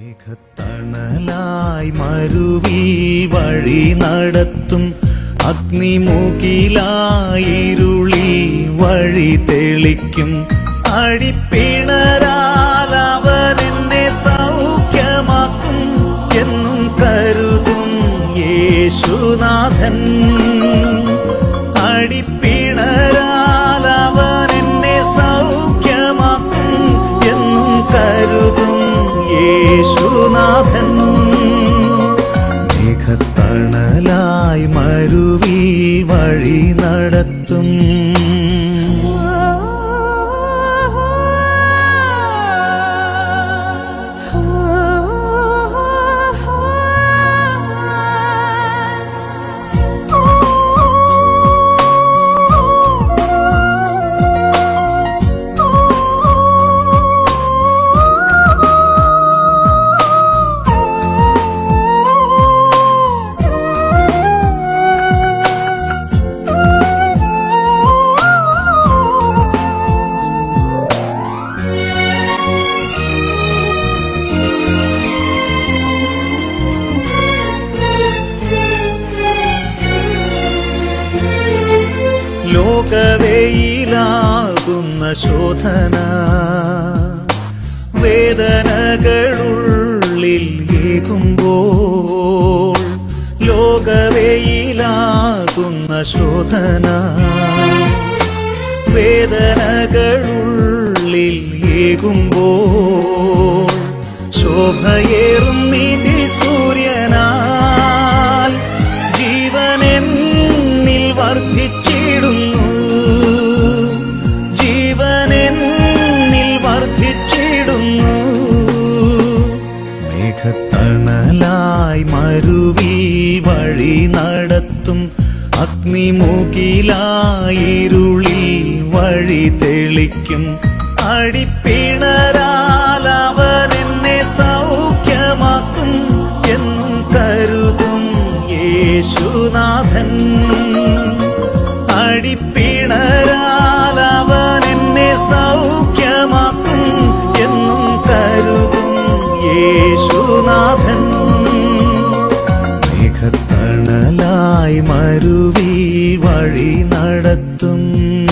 മേഘത്തണലായി മരുവി വഴി നടത്തും അഗ്നിമുകിലായിരുളി വഴി തെളിക്കും അടിപ്പിണരാൽ അവൻ എന്നെ സൗഖ്യമാക്കും എന്നും കരുതും യേശുനാഥൻ അടിപ്പിണരാൽ അവൻ എന്നെ സൗഖ്യമാക്കും എന്നും കരുതും യേശുനാഥൻ മേഘത്തണലായി മരുവി വഴി നടത്തും ലോകവെയിലാകുന്ന ശോധന വേദനകളുള്ളിൽ ഏകുമ്പോൾ ലോകവെയിലാകുന്ന ശോധന വേദനകളുള്ളിൽ ഏകുമ്പോൾ ശോഭയേറും നീതി സൂര്യനാൽ ജീവനെന്നിൽ വർദ്ധിച്ചിടുന്നു ജീവനെന്നിൽ വർദ്ധിച്ചിടുന്നു മേഘത്തണലായി മരുവി വഴി നടത്തും അഗ്നിമുകിലായിരുളി വഴി തെളിക്കും അടിപ്പിണരാൽ അവൻ എന്നെ സൗഖ്യമാക്കും എന്നും കരുതും യേശുനാഥൻ അടിപ്പിണരാൽ അവൻ എന്നെ സൗഖ്യമാക്കും എന്നും കരുതും യേശുനാഥൻ മേഘത്തണലായി മരുവി വഴി നടത്തും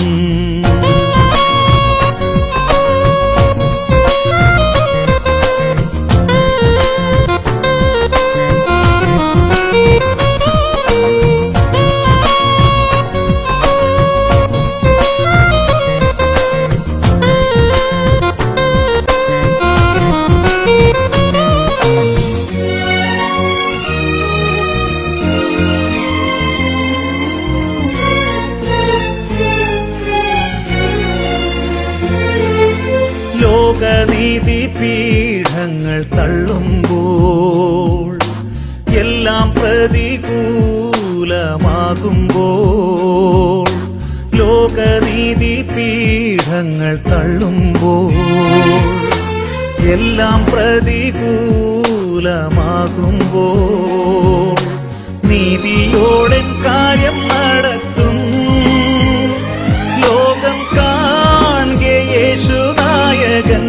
ലോകനീതി പീഠങ്ങൾ തള്ളുമ്പോൾ എല്ലാം പ്രതികൂലമാകുമ്പോൾ ലോകനീതി പീഠങ്ങൾ തള്ളുമ്പോൾ എല്ലാം പ്രതികൂലമാകുമ്പോൾ നീതിയോടെ കാര്യം നടത്തും ലോകം കാണെ യേശുനായകൻ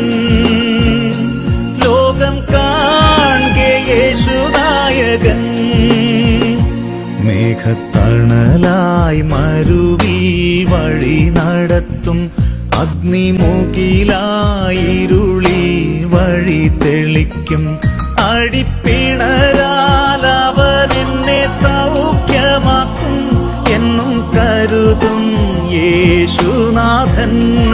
ലോകം കാണെ യേശുനായകൻ മേഘത്തണലായി മരുവി വഴി നടത്തും അഗ്നിമുകിലായിരുളി വഴി തെളിക്കും അടിപ്പിണരാൽ അവൻ എന്നെ സൗഖ്യമാക്കും എന്നും കരുതും യേശുനാഥൻ